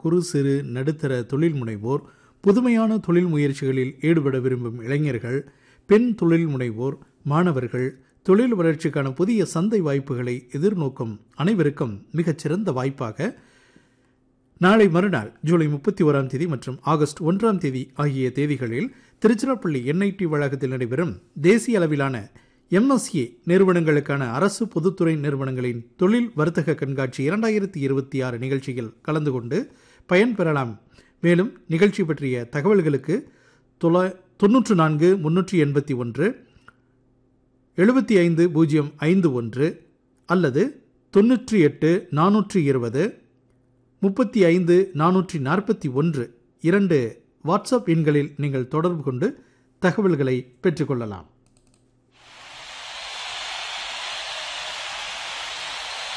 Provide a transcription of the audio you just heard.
குறு சிறு நடுத்தர தொழில் முனைவோர் புதுமையான தொழில் முயற்சிகளில் ஈடுபட விரும்பும் இளைஞர்கள் பெண் தொழில் முனைவோர் மாணவர்கள் தொழில் வளர்ச்சிக்கான புதிய சந்தை வாய்ப்புகளை எதிர்நோக்கும் அனைவருக்கும் மிகச்சிறந்த வாய்ப்பாக நாளை மறுநாள் ஜூலை முப்பத்தி ஓராம் தேதி மற்றும் ஆகஸ்ட் ஒன்றாம் தேதி ஆகிய தேதிகளில் திருச்சிராப்பள்ளி என்ஐடி வளாகத்தில் நடைபெறும் தேசிய அளவிலான எம்எஸ்ஏ நிறுவனங்களுக்கான அரசு பொதுத்துறை நிறுவனங்களின் தொழில் வர்த்தக கண்காட்சி இரண்டாயிரத்தி இருபத்தி ஆறு நிகழ்ச்சியில் கலந்து கொண்டு பயன்பெறலாம் மேலும் நிகழ்ச்சி பற்றிய தகவல்களுக்கு தொள்ளா தொன்னூற்று நான்கு முன்னூற்றி எண்பத்தி ஒன்று எழுபத்தி ஐந்து பூஜ்ஜியம் ஐந்து ஒன்று அல்லது தொன்னூற்றி எட்டு நானூற்றி இருபது முப்பத்தி ஐந்து நானூற்றி நாற்பத்தி ஒன்று இரண்டு வாட்ஸ்அப் எண்களில் நீங்கள் தொடர்பு கொண்டு தகவல்களை பெற்றுக்கொள்ளலாம்